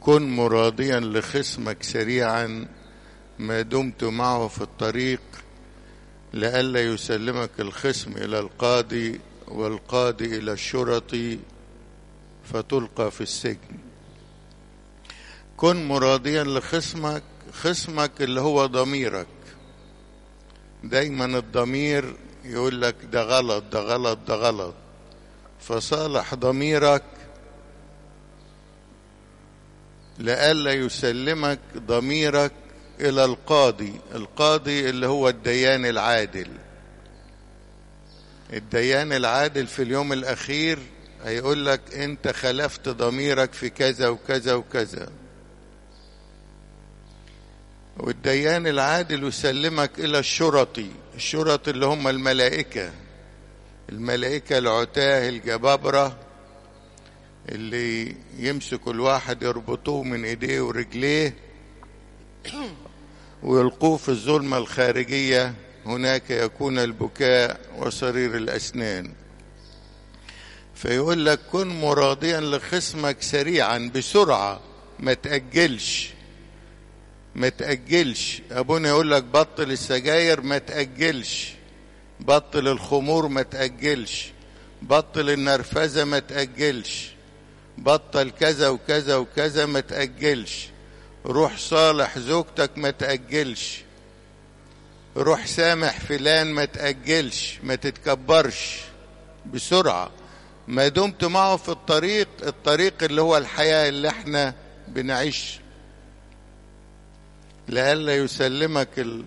كن مراضيا لخصمك سريعا ما دمت معه في الطريق لئلا يسلمك الخصم الى القاضي والقاضي الى الشرطي فتلقى في السجن كن مراضيا لخصمك خصمك اللي هو ضميرك دايما الضمير يقول لك ده غلط ده غلط ده غلط فصالح ضميرك لئلا يسلمك ضميرك الى القاضي القاضي اللي هو الديان العادل الديان العادل في اليوم الاخير هيقول لك انت خلفت ضميرك في كذا وكذا وكذا والديان العادل يسلمك الى الشرطي الشرط اللي هم الملائكه الملائكه العتاه الجبابره اللي يمسكوا الواحد يربطوه من ايديه ورجليه ويلقوه في الظلمه الخارجيه هناك يكون البكاء وصرير الاسنان فيقول لك كن مراضيا لخصمك سريعا بسرعه ما تاجلش ما تاجلش ابونا يقول لك بطل السجاير ما تاجلش بطل الخمور ما تاجلش بطل النرفزه ما تاجلش بطل كذا وكذا وكذا ما تاجلش روح صالح زوجتك ما تاجلش روح سامح فلان ما تاجلش ما تتكبرش بسرعه ما دمت معه في الطريق الطريق اللي هو الحياه اللي احنا بنعيش لئلا يسلمك ال...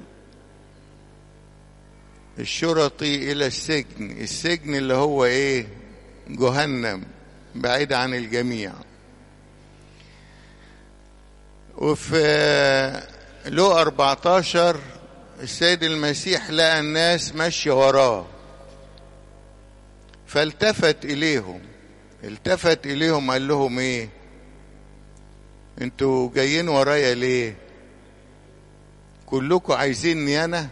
الشرطي الى السجن السجن اللي هو ايه جهنم بعيد عن الجميع وفي لو 14 السيد المسيح لقى الناس ماشية وراه فالتفت إليهم التفت إليهم قال لهم إيه انتوا جايين ورايا ليه كلكم عايزيني أنا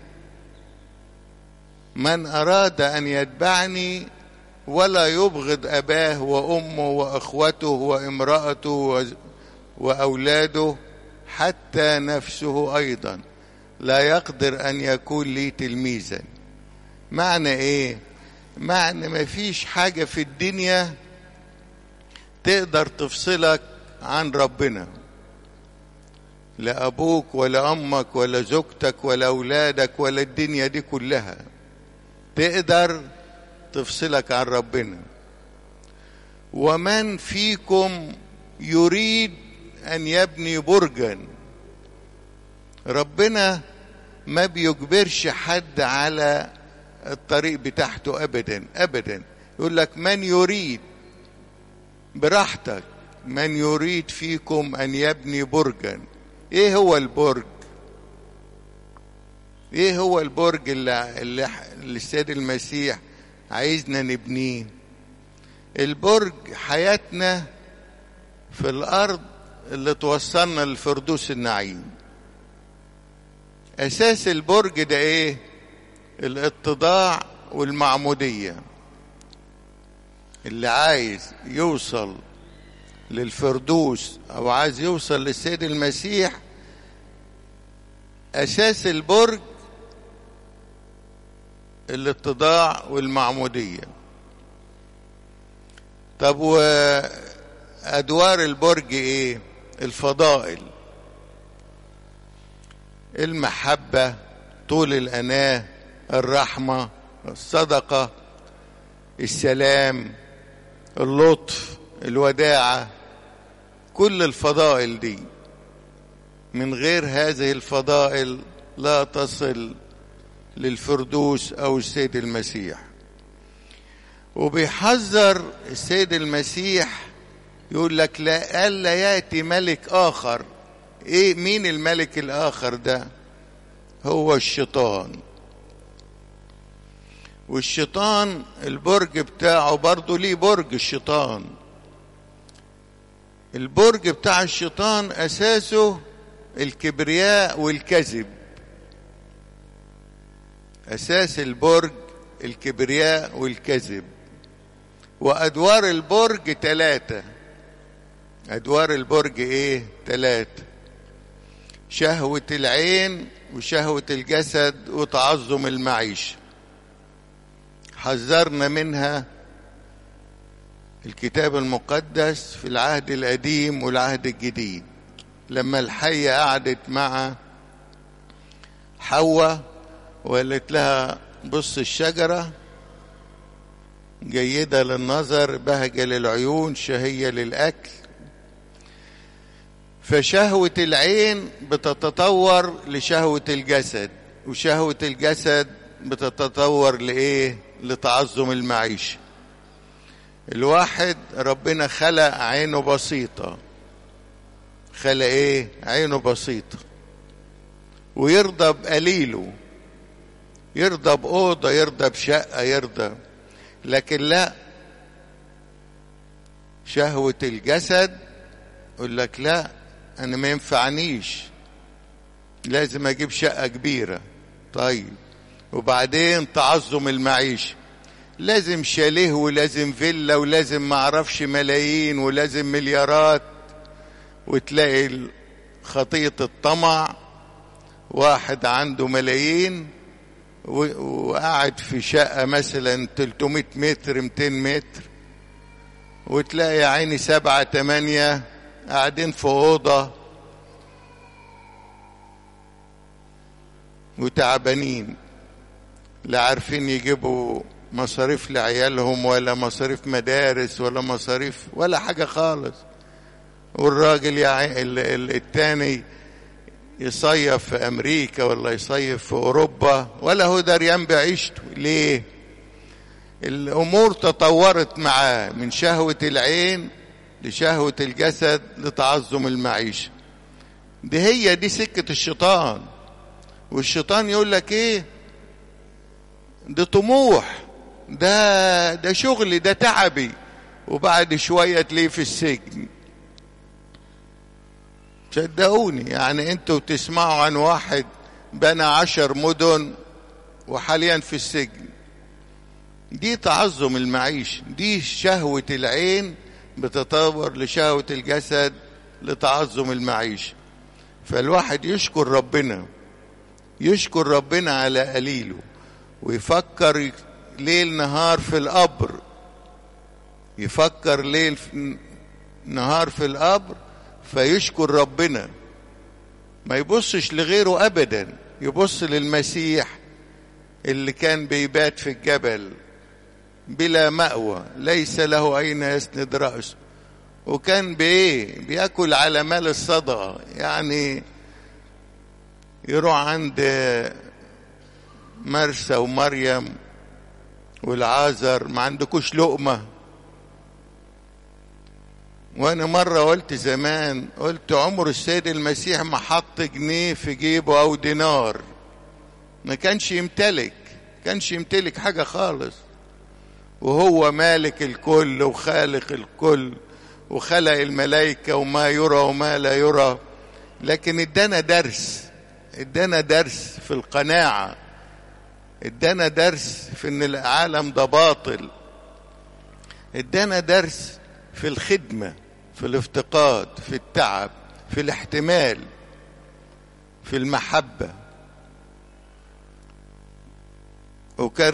من أراد أن يتبعني ولا يبغض أباه وأمه وأخوته وامرأته وأولاده حتى نفسه أيضا لا يقدر أن يكون لي تلميذا معنى إيه؟ معنى ما فيش حاجة في الدنيا تقدر تفصلك عن ربنا لا أبوك ولا أمك ولا زوجتك ولا أولادك ولا الدنيا دي كلها تقدر تفصلك عن ربنا ومن فيكم يريد ان يبني برجا ربنا ما بيجبرش حد على الطريق بتاعته ابدا ابدا يقول لك من يريد براحتك من يريد فيكم ان يبني برجا ايه هو البرج ايه هو البرج اللي, اللي السيد المسيح عايزنا نبنيه البرج حياتنا في الارض اللي توصلنا للفردوس النعيم اساس البرج ده ايه الاتضاع والمعموديه اللي عايز يوصل للفردوس او عايز يوصل للسيد المسيح اساس البرج الاتضاع والمعموديه طب وادوار البرج ايه الفضائل المحبه طول الاناه الرحمه الصدقه السلام اللطف الوداعه كل الفضائل دي من غير هذه الفضائل لا تصل للفردوس او السيد المسيح وبيحذر السيد المسيح يقول لك لا الا ياتي ملك اخر ايه مين الملك الاخر ده هو الشيطان والشيطان البرج بتاعه برضه ليه برج الشيطان البرج بتاع الشيطان اساسه الكبرياء والكذب اساس البرج الكبرياء والكذب وادوار البرج ثلاثه أدوار البرج إيه ثلاثة شهوة العين وشهوة الجسد وتعظم المعيشة حذرنا منها الكتاب المقدس في العهد القديم والعهد الجديد لما الحية قعدت مع حواء وقالت لها بص الشجرة جيدة للنظر بهجة للعيون شهية للأكل فشهوة العين بتتطور لشهوة الجسد وشهوة الجسد بتتطور لإيه؟ لتعظم المعيشة الواحد ربنا خلق عينه بسيطة خلق إيه؟ عينه بسيطة ويرضى بقليله يرضى بأوضة يرضى بشقة يرضى لكن لا شهوة الجسد يقول لك لا أنا ما ينفعنيش لازم أجيب شقة كبيرة طيب وبعدين تعظم المعيشة لازم شاليه ولازم فيلا ولازم معرفش ملايين ولازم مليارات وتلاقي خطية الطمع واحد عنده ملايين وقاعد في شقة مثلا 300 متر 200 متر وتلاقي يا عيني سبعة تمانية قاعدين في أوضة وتعبانين لا عارفين يجيبوا مصاريف لعيالهم ولا مصاريف مدارس ولا مصاريف ولا حاجة خالص والراجل يا التاني يصيف في أمريكا ولا يصيف في أوروبا ولا هو دريان بعيشته ليه الأمور تطورت معاه من شهوة العين لشهوة الجسد لتعظم المعيشة دي هي دي سكة الشيطان والشيطان يقول لك ايه ده طموح ده ده شغلي ده تعبي وبعد شوية تلاقيه في السجن صدقوني يعني انتوا تسمعوا عن واحد بنى عشر مدن وحاليا في السجن دي تعظم المعيشة دي شهوة العين بتطور لشهوة الجسد لتعظم المعيشة فالواحد يشكر ربنا يشكر ربنا على قليله ويفكر ليل نهار في القبر يفكر ليل نهار في القبر فيشكر ربنا ما يبصش لغيره ابدا يبص للمسيح اللي كان بيبات في الجبل بلا مأوى ليس له أين يسند رأسه وكان بإيه بياكل على مال الصدقة يعني يروح عند مرسى ومريم والعازر ما عندكوش لقمة وانا مرة قلت زمان قلت عمر السيد المسيح ما حط جنيه في جيبه او دينار ما كانش يمتلك كانش يمتلك حاجة خالص وهو مالك الكل وخالق الكل وخلق الملائكة وما يرى وما لا يرى لكن ادانا درس ادانا درس في القناعة ادانا درس في ان العالم ده باطل ادانا درس في الخدمة في الافتقاد في التعب في الاحتمال في المحبة وكان